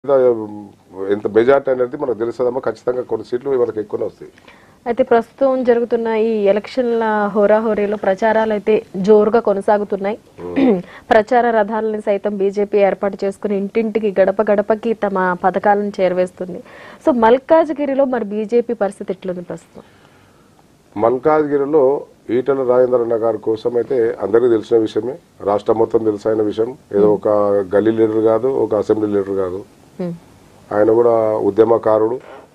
ఎంత మెజార్టీ అనేది మనకు తెలుస్తుందమ్మా ఖచ్చితంగా కొన్ని సీట్లు మనకు ఎక్కువనే వస్తాయి అయితే ప్రస్తుతం జరుగుతున్న ఈ ఎలక్షన్ల హోరాహోరీలో ప్రచారాలు అయితే జోరుగా కొనసాగుతున్నాయి ప్రచార రథాలని సైతం బీజేపీ ఏర్పాటు చేసుకుని ఇంటింటికి గడప గడపకి తమ పథకాలను చేరవేస్తుంది సో మల్కాజ్గిరిలో మరి బీజేపీ పరిస్థితి ఎట్లుంది ప్రస్తుతం మల్కాజ్గిరిలో ఈటల రాజేంద్రన్న గారి కోసం అయితే అందరికీ తెలిసిన విషయమే రాష్ట్రం మొత్తం తెలిసిన విషయం ఏదో ఒక గల్లీ లీడర్ కాదు ఒక అసెంబ్లీ లీడర్ కాదు హ్మ్. ఆయన కూడా ఉద్యమకారుడు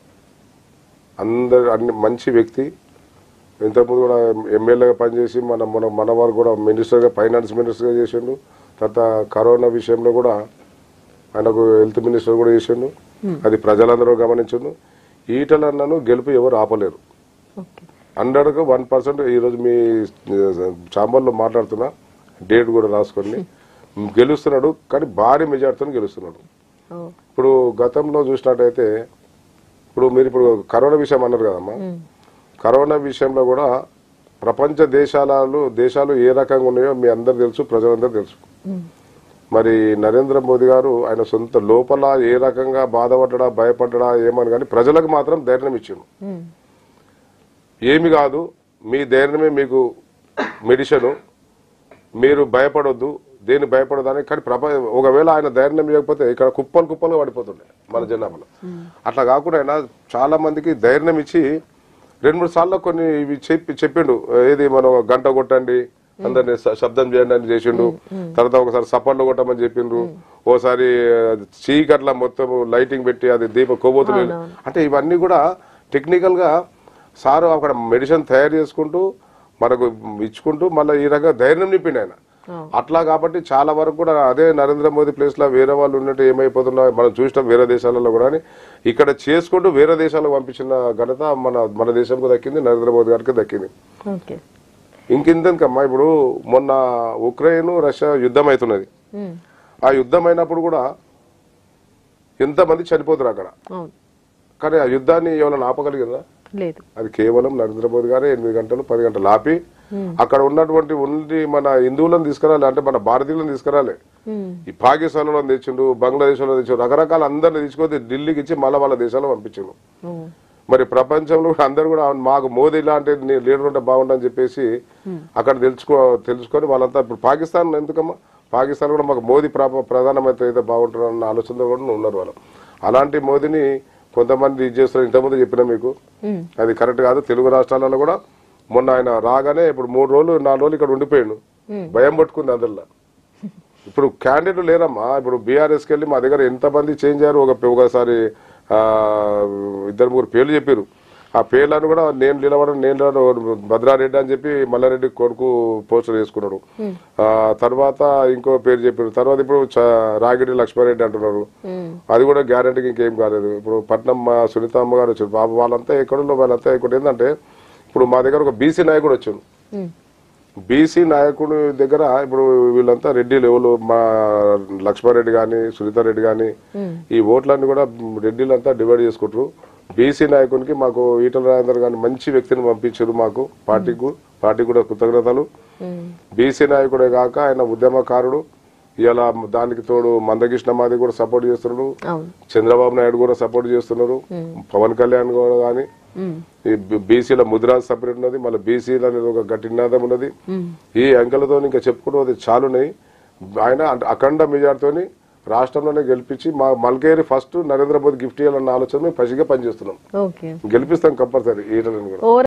అందరు అన్ని మంచి వ్యక్తి ఇంతకుముందు కూడా ఎమ్మెల్యేగా పనిచేసి మన మన మన వారు కూడా మినిస్టర్గా ఫైనాన్స్ మినిస్టర్గా చేసిండు తర్వాత కరోనా విషయంలో కూడా ఆయనకు హెల్త్ మినిస్టర్ కూడా చేసిండు అది ప్రజలందరూ గమనించిండు ఈటలన్నను గెలుపు ఎవరు ఆపలేరు ఓకే హండ్రెడ్కు వన్ పర్సెంట్ ఈరోజు మీ చాంబర్లో మాట్లాడుతున్నా డేట్ కూడా రాసుకోండి గెలుస్తున్నాడు కానీ భారీ మెజార్టీతో గెలుస్తున్నాడు ఓ. ఇప్పుడు గతంలో చూసినట్టయితే ఇప్పుడు మీరు ఇప్పుడు కరోనా విషయం అన్నారు కదమ్మా హ్మ్. కరోనా విషయంలో కూడా ప్రపంచ దేశాలు దేశాలు ఏ రకంగా ఉన్నాయో మీ అందరు తెలుసు ప్రజలందరూ తెలుసు హ్మ్. మరి నరేంద్ర మోదీ గారు ఆయన సొంత లోపల ఏ రకంగా బాధపడ్డా భయపడ్డా ఏమని కానీ ప్రజలకు మాత్రం ధైర్యం ఇచ్చిండు హ్మ్. ఏమి కాదు మీ ధైర్యమే మీకు మెడిసిన్ మీరు భయపడొద్దు దేని భయపడదని కానీ ప్రప ఒకవేళ ఆయన ధైర్యం ఇవ్వకపోతే ఇక్కడ కుప్పలు కుప్పలు పడిపోతుండే మన జనాభాలో అట్లా కాకుండా ఆయన చాలా మందికి ధైర్యం ఇచ్చి రెండు మూడు సార్లు కొన్ని ఇవి చెప్పి చెప్పిండు ఏది మనం ఒక గంట కొట్టండి అందరిని శ- శబ్దం చేయండి అని చేసిండు తర్వాత ఒకసారి సపర్లు కొట్టమని చెప్పిండ్రు ఓసారి చీకట్ల మొత్తం లైటింగ్ పెట్టి అది దీప కొవ్వొత్తులు అంటే ఇవన్నీ కూడా టెక్నికల్ గా సారు అక్కడ మెడిసిన్ తయారు చేసుకుంటూ మనకు ఇచ్చుకుంటూ మళ్ళీ ఈ రకంగా ధైర్యం నింపిండు ఆయన అవును. అట్లా కాబట్టి చాలా వరకు కూడా అదే నరేంద్ర మోదీ ప్లేస్ లో వేరే వాళ్ళు ఉన్నట్టు ఏమైపోతున్నా మనం చూసినాం వేరే దేశాలలో కూడా అని ఇక్కడ చేసుకుంటూ వేరే దేశాలకు పంపించిన ఘనత మన మన దేశంకు దక్కింది నరేంద్ర మోదీ గారికి దక్కింది ఓకే ఇంకెందుకమ్మా ఇప్పుడు మొన్న ఉక్రెయిన్ రష్యా యుద్ధం అవుతున్నది హ్మ్. ఆ యుద్ధం అయినప్పుడు కూడా ఎంతమంది చనిపోతారు అక్కడ అవును కానీ ఆ యుద్ధాన్ని ఎవరైనా ఆపగలిగిందా లేదు అది కేవలం నరేంద్ర మోదీ గారే ఎనిమిది గంటలు పది గంటలు ఆపి అక్కడ ఉన్నటువంటి ఉండి మన హిందువులను తీసుకురాలి అంటే మన భారతీయులను తీసుకురాలి హ్మ్. ఈ పాకిస్తాన్ లో తెచ్చిండు బంగ్లాదేశ్ లో తెచ్చిండు రకరకాల అందరిని తీసుకొని ఢిల్లీకి ఇచ్చి మళ్ళీ వాళ్ళ దేశాల్లో పంపించిండు ఓ. మరి ప్రపంచంలో కూడా అందరు కూడా మాకు మోదీ లాంటి నీ- లీడర్ ఉంటే బాగుండని చెప్పేసి అక్కడ తెలుసుకో తెలుసుకొని వాళ్ళంతా ఇప్పుడు పాకిస్తాన్ ఎందుకమ్మా పాకిస్తాన్ కూడా మాకు మోదీ ప్ర- ప్రధానమంత్రి అయితే బాగుంటారు అన్న ఆలోచనతో కూడా ఉన్నారు వాళ్ళు అలాంటి మోదీని కొంతమంది ఇది చేస్తారు ఇంతకుముందు చెప్పిన మీకు హ్మ్. అది కరెక్ట్ కాదు తెలుగు రాష్ట్రాలలో కూడా మొన్న ఆయన రాగానే ఇప్పుడు మూడు రోజులు నాలుగు రోజులు ఇక్కడ ఉండిపోయాడు భయం పట్టుకుంది అందరిలో ఇప్పుడు క్యాండిడేట్ లేరమ్మా ఇప్పుడు బీఆర్ఎస్కి వెళ్ళి మా దగ్గర ఎంతమంది చేంజ్ అయ్యారు ఒక ఒకసారి ఆ, ఇద్దరు ముగ్గురు పేర్లు చెప్పారు ఆ పేర్లను కూడా నేను నిలబడను నేను నిలబడను భద్రారెడ్డి అని చెప్పి మల్లారెడ్డి కొడుకు పోస్టర్ వేసుకున్నాడు ఆ తర్వాత ఇంకో పేరు చెప్పారు తర్వాత ఇప్పుడు చ- రాగిడి లక్ష్మారెడ్డి అంటున్నారు హ్మ్. అది కూడా గ్యారంటీకి ఇంకేం కాలేదు ఇప్పుడు పట్నం మా సునీత అమ్మ గారు వచ్చారు బాబు వాళ్ళంతా ఎక్కడో వాళ్ళంతా ఇక్కడ ఏంటంటే ఇప్పుడు మా దగ్గర ఒక బీసీ నాయకుడు వచ్చాడు హ్మ్. బీసీ నాయకుడి దగ్గర ఇప్పుడు వీళ్ళంతా రెడ్డి లెవెల్ మా లక్ష్మారెడ్డి గాని సునీతారెడ్డి గాని ఈ ఓట్లన్నీ కూడా రెడ్డిలంతా డివైడ్ చేసుకుంటారు బీసీ నాయకునికి మాకు ఈటల రాజేందర్ గారిని మంచి వ్యక్తిని పంపించారు మాకు పార్టీకు పార్టీకి కూడా కృతజ్ఞతలు హ్మ్. బీసీ నాయకుడే కాక ఆయన ఉద్యమకారుడు ఇలా దానికి తోడు మందకృష్ణ మాది కూడా సపోర్ట్ చేస్తున్నాడు అవును చంద్రబాబు నాయుడు కూడా సపోర్ట్ చేస్తున్నారు పవన్ కళ్యాణ్ కూడా కానీ హ్మ్. ఈ బీసీల ముద్రాజ్ సపరేట్ ఉన్నది మళ్ళీ బీసీల అనేది ఒక గట్టి నినాదం ఉన్నది హ్మ్. ఈ అంకెలతో ఇంకా చెప్పుకున్నది చాలున్నాయి ఆయన అంటే అఖండ మెజార్టీతోని రాష్ట్రంలోనే గెలిపించి మా మల్కేరి ఫస్ట్ నరేంద్ర మోదీ గిఫ్ట్ ఇవ్వాలన్న ఆలోచన మేము పసిగా పనిచేస్తున్నాం ఓకే గెలిపిస్తాం కంపల్సరీ ఈటలను కూడా ఓవర్